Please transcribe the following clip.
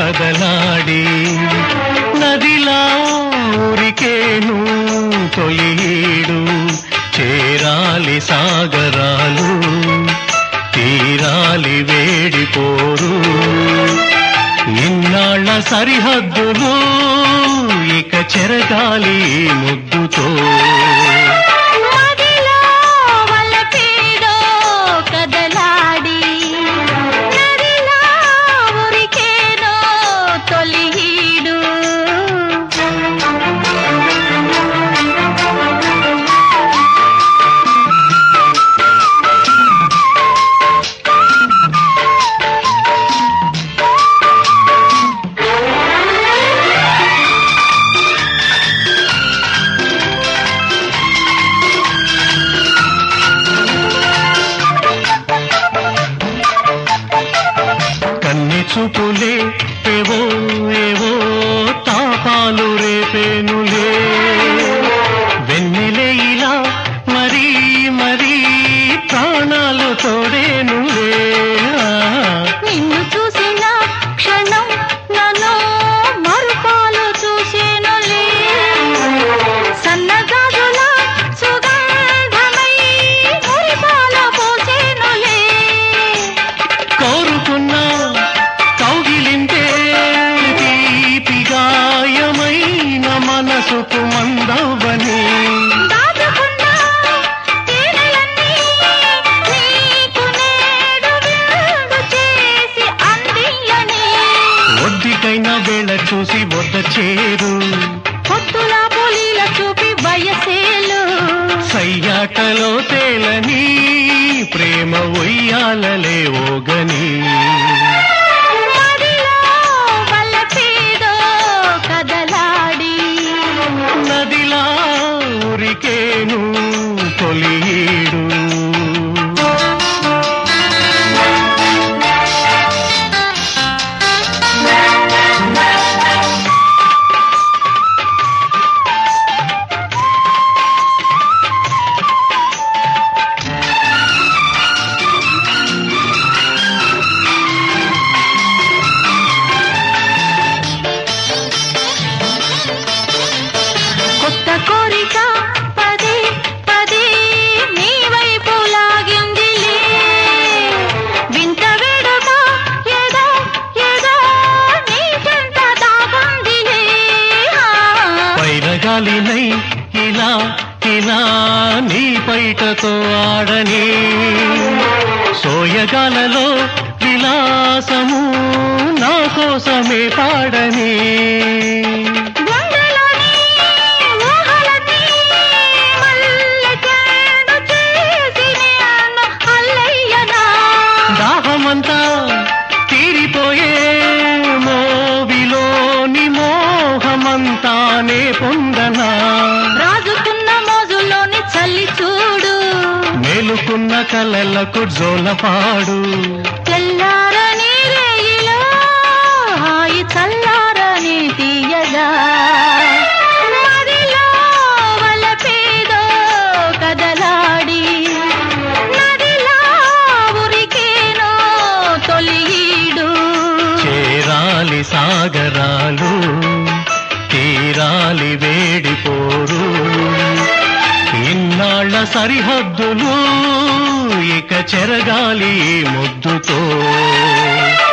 కదలాడి నదిలా ఊరికేను తొలిడు చేరాలి సాగరాలు తీరాలి వేడిపోరు ఇన్నాళ్ళ సరిహద్దులు ఇక చెరగాలి ఈ ముద్దుతో మదిలో వలపేదో కదలాడి నదిలా ఉరికేనో తొలిహీడు కన్ని చూపులే ఏవో ఏవో తాపాలు రేపేనులే వెన్నెలే ఇలా మరీ మరీ ప్రాణాలు తోడేనులే ఆ. నిన్ను చూసిన క్షణం నన్ను మరుపాలు చూసేనులే సన్నగాజుల సుగంధమై మురిపాల పోసేనులే కోరుకున్న కౌగిలింటే తీపి గాయమైన మనసుకు మందవని దాచుకున్న తేనెలన్నీ నీకు నేడు విందు చేసి అందియని ఒడ్డికైన వేళ చూసి వద్ద చేరు పొత్తుల పులిల చూపి వయసేలు సయ్యాటలో తేలని ప్రేమ ఉయ్యాలలే ఓగని మదిలో వలపేదో కదలాడి నదిలా ఉరికేను తొలిడు కొత్త కోరిక పదే పదే నీ వైపు లాగిందిలే వింత వేడుక ఏదో ఏదో నీ చెంత దాగుందిలే పైన గాలినై ఇలా ఇలా నీ పైటతో ఆడని సోయగాలలో విలాసము నా కోసమే పాడని గుండెలోని ఊహలన్నీ మల్లె చెండు చేసి నేను అల్లయ్యనా దాహమంతా తీరిపోయే మోవిలోని మోహమంతానే పొందనా రాజుకున్న మోజులోని చల్లి చూడు మేలుకున్న కలలకు జోలపాడు తెల్లారని రేయిలో హాయి చల్లారని తీయగా మదిలో వలపేదో కదలాడి నదిలా ఉరికేనో తొలియీడు చేరాలి సాగరాలు తీరాలి వేడిపోరు ఇన్నాళ్ళ సరిహద్దులు ఇక చెరగాలి ఈ ముద్దుతో